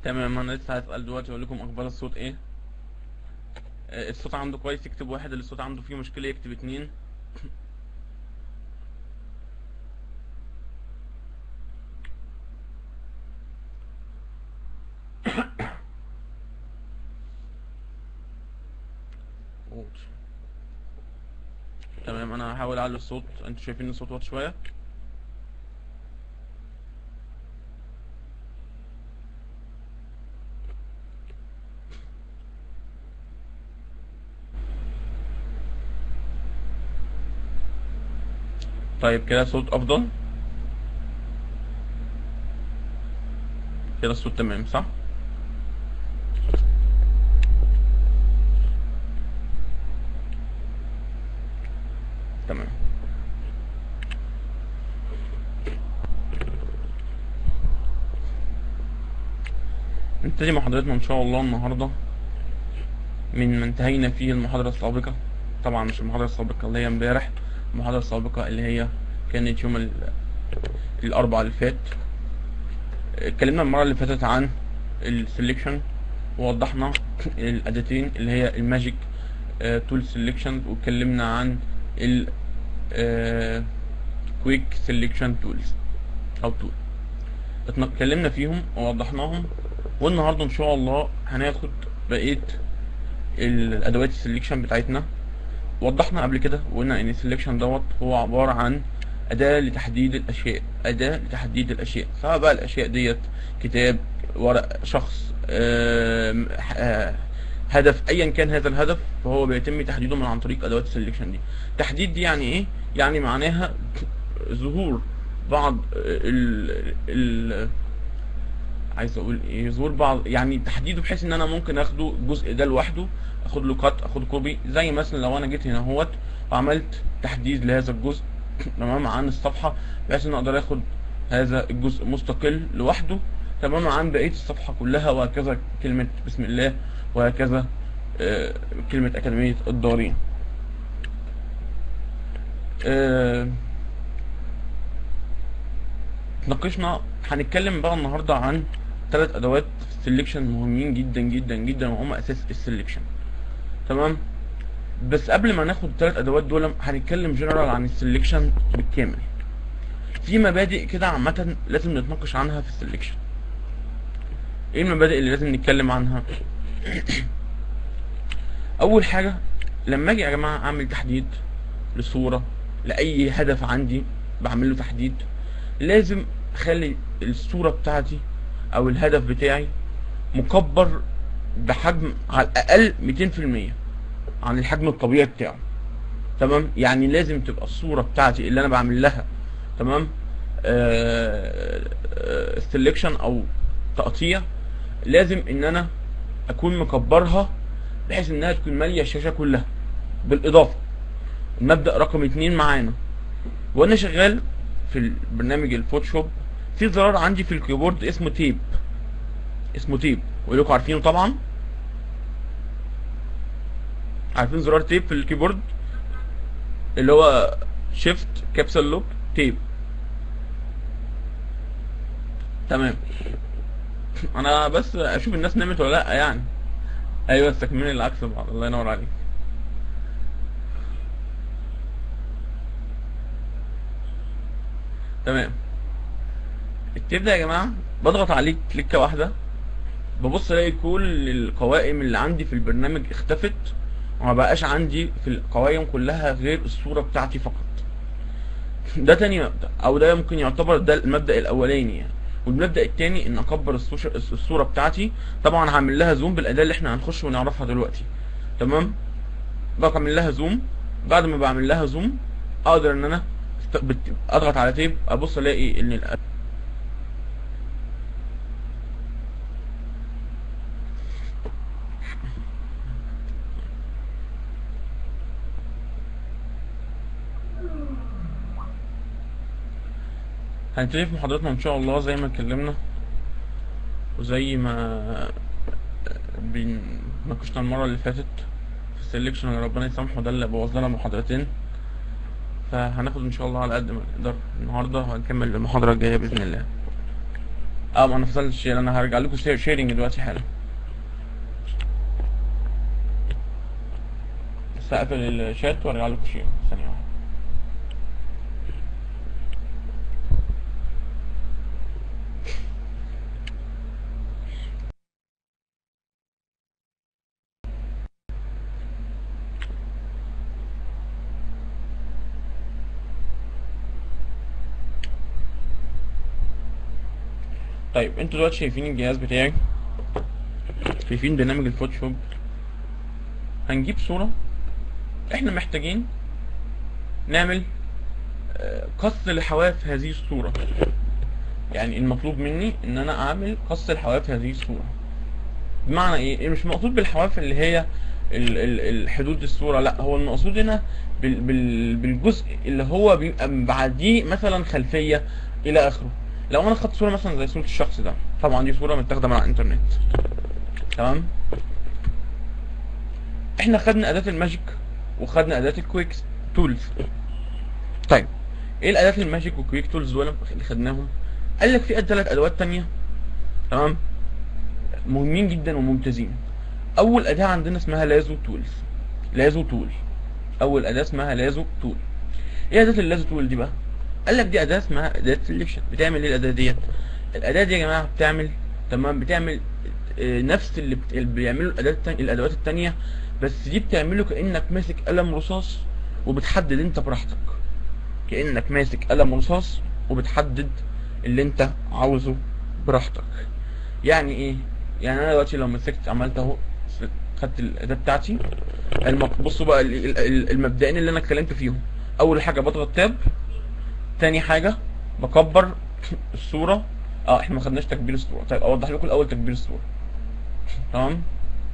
تمام انا لسه هسأل دلوقتي اقول لكم اخبار الصوت ايه آه، الصوت عنده كويس يكتب واحد اللي الصوت عنده فيه مشكلة يكتب اتنين أوت. تمام انا هحاول اعلي الصوت انتوا شايفين الصوت واطي شوية طيب كده الصوت افضل كده الصوت تمام صح تمام نبتدي محاضرتنا ان شاء الله النهارده من ما انتهينا فيه المحاضرة السابقة طبعا مش المحاضرة السابقة اللي هي امبارح المحاضرة السابقة اللي هي كانت يوم ال- الأربعاء اللي فات اتكلمنا المرة اللي فاتت عن السليكشن ووضحنا الأداتين اللي هي الماجيك تول سليكشن واتكلمنا عن ال كويك سليكشن تولز أو تول اتكلمنا فيهم ووضحناهم والنهارده ان شاء الله هناخد بقيه الادوات السليكشن بتاعتنا وضحنا قبل كده وقلنا ان السليكشن دوت هو عباره عن اداه لتحديد الاشياء اداه لتحديد الاشياء سواء بقى الاشياء ديت كتاب ورق شخص آم، آه، هدف ايا كان هذا الهدف فهو بيتم تحديده من عن طريق ادوات السليكشن دي تحديد دي يعني ايه يعني معناها ظهور بعض ال ال عايز اقول ايه ظهور بعض يعني تحديده بحيث ان انا ممكن اخده الجزء ده لوحده اخد له كات اخد كوبي زي مثلا لو انا جيت هنا اهوت وعملت تحديد لهذا الجزء تمام عن الصفحه بحيث ان اقدر اخد هذا الجزء مستقل لوحده تمام عن بقيه الصفحه كلها وهكذا كلمه بسم الله وهكذا آه، كلمه اكاديميه الدارين آه، ناقشنا هنتكلم بقى النهارده عن ثلاث ادوات سelection مهمين جدا جدا جدا وهم اساس السلكشن تمام بس قبل ما ناخد الثلاث ادوات دول هنتكلم جنرال عن السلكشن بالكامل في مبادئ كده عامه لازم نتناقش عنها في السلكشن ايه المبادئ اللي لازم نتكلم عنها اول حاجه لما اجي يا جماعه اعمل تحديد لصوره لاي هدف عندي بعمل له تحديد لازم اخلي الصورة بتاعتي او الهدف بتاعي مكبر بحجم على الاقل 200% عن الحجم الطبيعي بتاعه تمام يعني لازم تبقى الصورة بتاعتي اللي انا بعمل لها تمام سelection او تقطيع لازم ان انا اكون مكبرها بحيث انها تكون مالية الشاشة كلها بالاضافة المبدأ رقم اتنين معانا وانا شغال في البرنامج الفوتوشوب في زرار عندي في الكيبورد اسمه تيب اسمه تيب ولكم عارفينه طبعا عارفين زرار تيب في الكيبورد اللي هو شيفت كابسل لوك تيب تمام انا بس اشوف الناس نامت ولا لا يعني ايوه استكملين العكس بعض الله ينور عليك تمام التيب ده يا جماعه بضغط عليه كليكه واحده ببص الاقي كل القوائم اللي عندي في البرنامج اختفت وما بقاش عندي في القوائم كلها غير الصوره بتاعتي فقط ده تاني مبدأ او ده ممكن يعتبر ده المبدأ الاولاني يعني والمبدأ التاني ان اكبر الصوش- الصوره بتاعتي طبعا هعمل لها زوم بالاداه اللي احنا هنخش ونعرفها دلوقتي تمام بعمل لها زوم بعد ما بعمل لها زوم اقدر ان انا است- بت- اضغط على تيب ابص الاقي ان ال- هنبتدي في محاضرتنا ان شاء الله زي ما اتكلمنا وزي ما بن- ناقشنا المره اللي فاتت في السلكشن اللي ربنا يسامحه ده اللي بوظ لنا محاضرتين فهناخد ان شاء الله على قد ما نقدر النهارده وهنكمل المحاضره الجايه باذن الله اه ما انا فصلت الشير انا هرجع لكم شيرنج دلوقتي حالا بس هقفل الشات وارجع لكم شير ثانيه واحده طيب انتوا دلوقتي شايفين الجهاز بتاعي شايفين برنامج الفوتوشوب هنجيب صورة احنا محتاجين نعمل آه، قص لحواف هذه الصورة يعني المطلوب مني ان انا اعمل قص لحواف هذه الصورة بمعنى ايه مش مقصود بالحواف اللي هي ال- ال- الحدود الصورة لا هو المقصود هنا بال- بال- بالجزء اللي هو بيبقى بعديه مثلا خلفية الى اخره لو انا خدت صورة مثلا زي صورة الشخص ده طبعا دي صورة متاخدة من على الانترنت تمام احنا خدنا اداة الماجيك وخدنا اداة الكويك تولز طيب ايه الاداة الماجيك والكويك تولز دول اللي خدناهم قال لك في ثلاث ادوات تانية تمام مهمين جدا وممتازين اول اداة عندنا اسمها لازو تولز لازو تول اول اداة اسمها لازو تول ايه اداة اللازو تول دي بقى قال لك دي اداة اسمها اداة سelection بتعمل ايه الاداة ديت الاداة دي يا جماعة بتعمل تمام بتعمل آه، نفس اللي, بت... اللي بيعمله الادوات التانية الادوات التانية بس دي بتعمله كانك ماسك قلم رصاص وبتحدد انت براحتك كانك ماسك قلم رصاص وبتحدد اللي انت عاوزه براحتك يعني ايه يعني انا دلوقتي لو مسكت عملت اهو خدت الاداه بتاعتي المق... بصوا بقى ال- ال- ال- المبدئين اللي انا اتكلمت فيهم اول حاجه بضغط تاب تاني حاجه بكبر الصوره اه احنا ما خدناش تكبير الصوره طيب اوضح لكم الاول تكبير الصوره تمام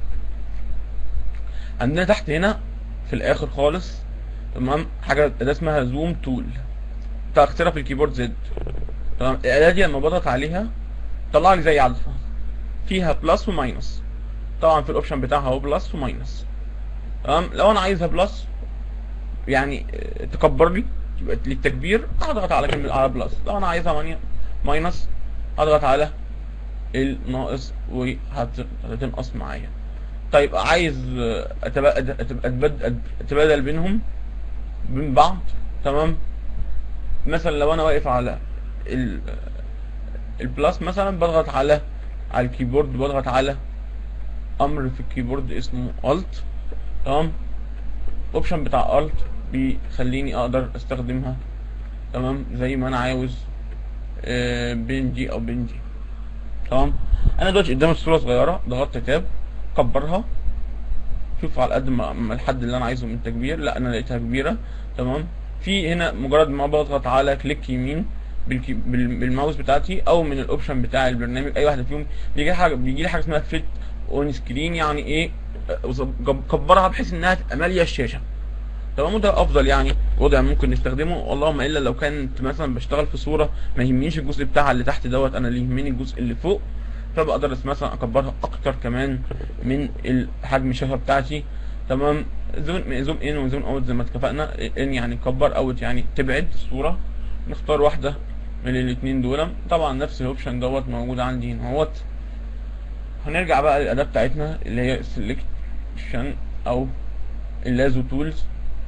عندنا تحت هنا في الاخر خالص تمام حاجه اداه اسمها زوم تول بتاع اختراع في الكيبورد زد تمام الاداه دي لما بضغط عليها طلع لي زي عدسه فيها بلس وماينس طبعا في الاوبشن بتاعها هو بلس وماينس تمام لو انا عايزها بلس يعني آه، تكبر لي يبقى للتكبير اضغط على كلمه على بلس لو انا عايزها ماني- ماينس اضغط على الناقص وهتنقص معايا طيب عايز آه، أتبادل, أتبادل, اتبادل بينهم بين بعض تمام مثلا لو انا واقف على ال البلس مثلا بضغط على على الكيبورد بضغط على امر في الكيبورد اسمه الت تمام الاوبشن بتاع الت بيخليني اقدر استخدمها تمام زي ما انا عاوز آه، بين دي او بين دي تمام انا دلوقتي قدام الصوره صغيره ضغطت تاب كبرها شوف على قد ما ما الحد اللي انا عايزه من التكبير لا انا لقيتها كبيره تمام في هنا مجرد ما بضغط على كليك يمين بالكي... بال- بالماوس بتاعتي او من الاوبشن بتاع البرنامج اي واحده فيهم بيجي لي حاجه بيجي لي حاجه اسمها فيت اون سكرين يعني ايه أه، كبرها بحيث انها تبقى ماليه الشاشه تمام وده افضل يعني وضع ممكن نستخدمه اللهم الا لو كانت مثلا بشتغل في صوره ما يهمنيش الجزء بتاعها اللي تحت دوت انا اللي يهمني الجزء اللي فوق فبقدر مثلا اكبرها اكتر كمان من حجم الشاشه بتاعتي تمام زوم زوم ان وزوم اوت زي ما اتفقنا ان يعني كبر اوت يعني تبعد الصوره نختار واحده من الاثنين دول طبعا نفس الاوبشن دوت موجود عندي هنا اهوت هنرجع بقى للاداه بتاعتنا اللي هي سelection او اللازو تولز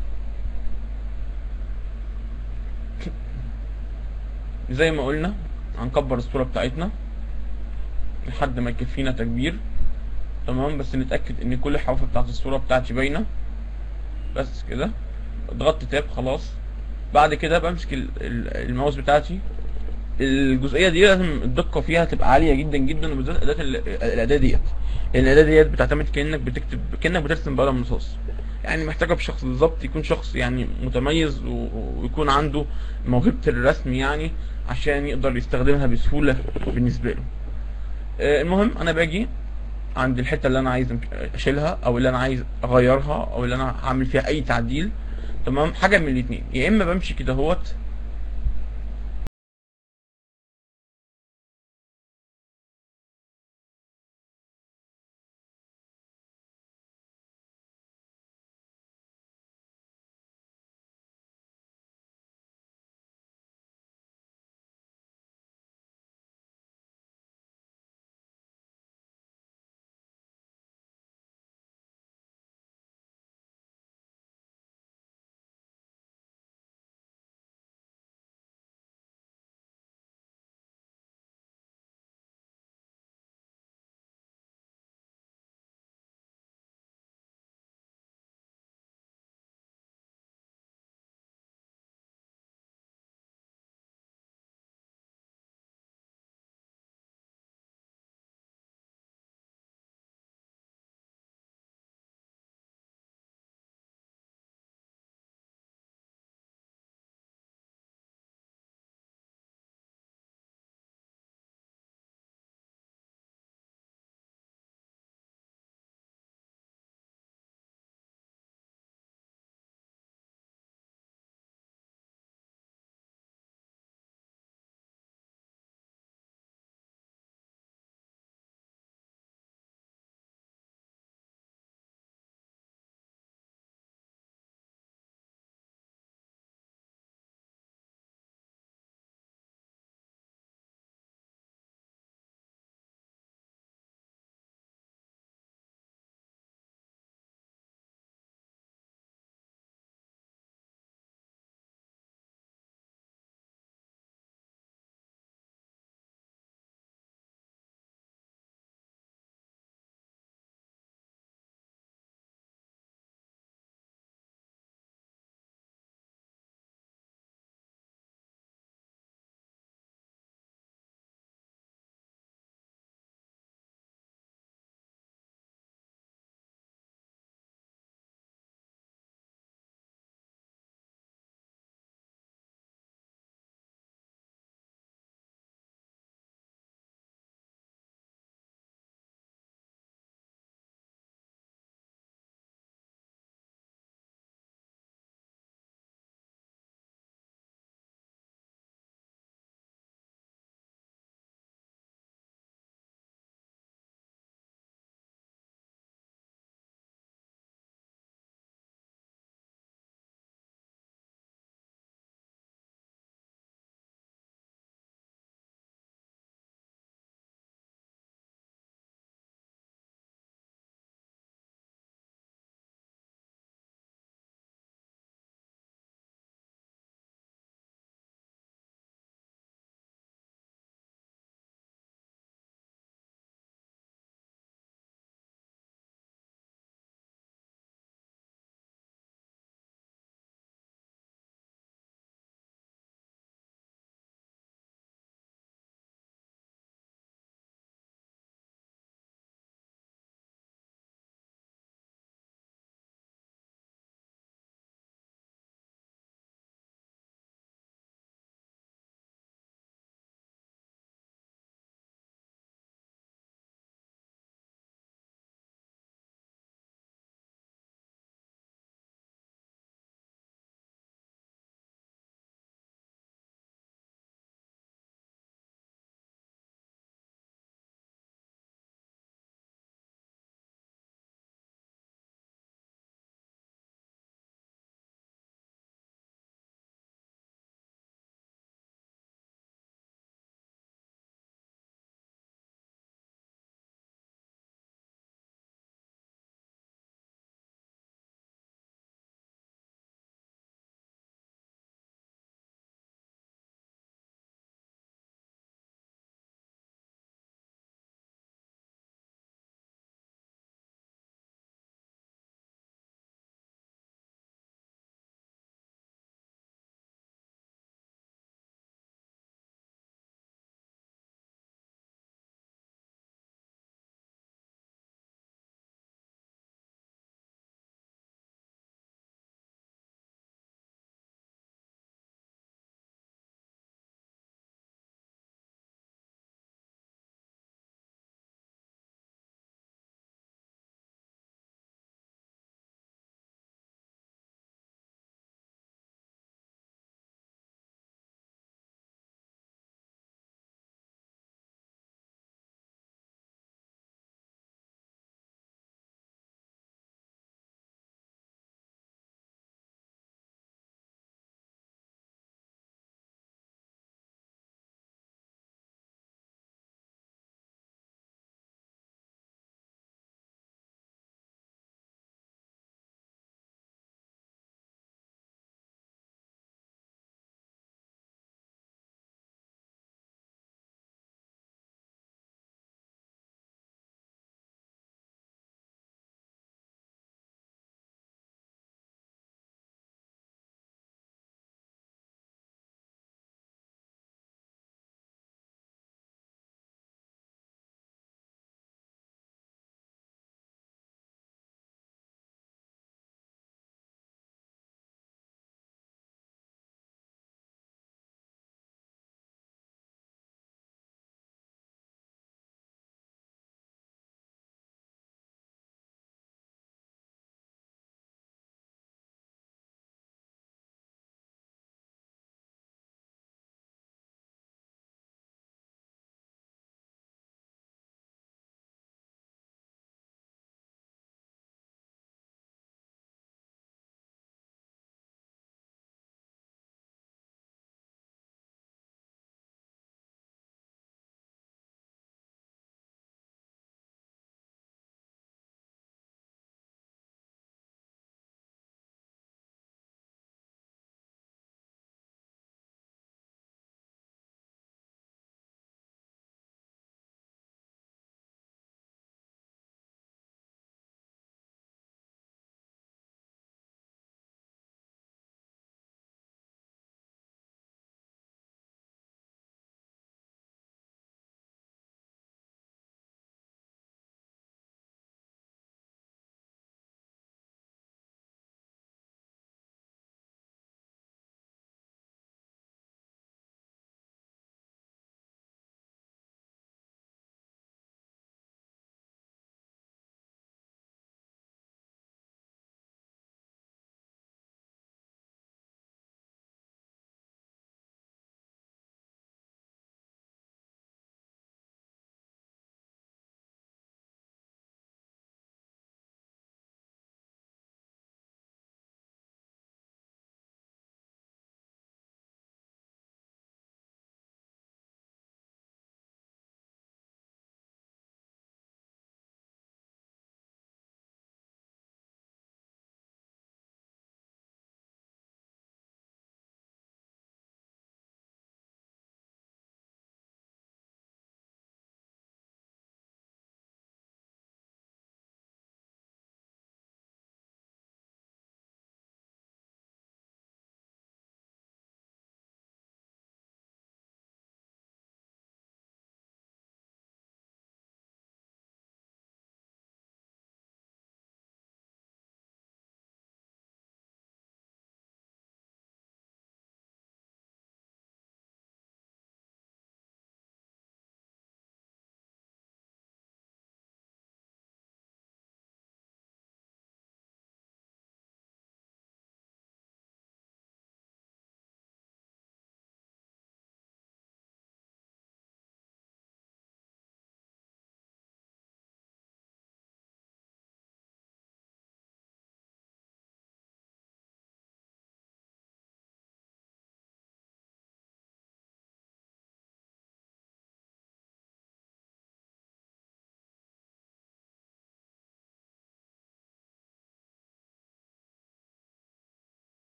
زي ما قلنا هنكبر الصورة بتاعتنا لحد ما يكفينا تكبير تمام بس نتأكد ان كل الحواف بتاعت الصورة بتاعتي باينة بس كده ضغطت تاب خلاص بعد كده بمسك ال- ال- الماوس بتاعتي الجزئية دي لازم الدقة فيها تبقى عالية جدا جدا وبالذات أداة ال- الأداة ديت لأن الأداة ديت بتعتمد كأنك بتكتب كأنك بترسم بقلم رصاص يعني محتاجة بشخص بالظبط يكون شخص يعني متميز و- ويكون عنده موهبة الرسم يعني عشان يقدر يستخدمها بسهولة بالنسبة له آه، المهم أنا باجي عند الحتة اللي أنا عايز أشيلها أو اللي أنا عايز أغيرها أو اللي أنا هعمل فيها أي تعديل تمام حاجة من الاتنين يا إما بمشي كده اهوت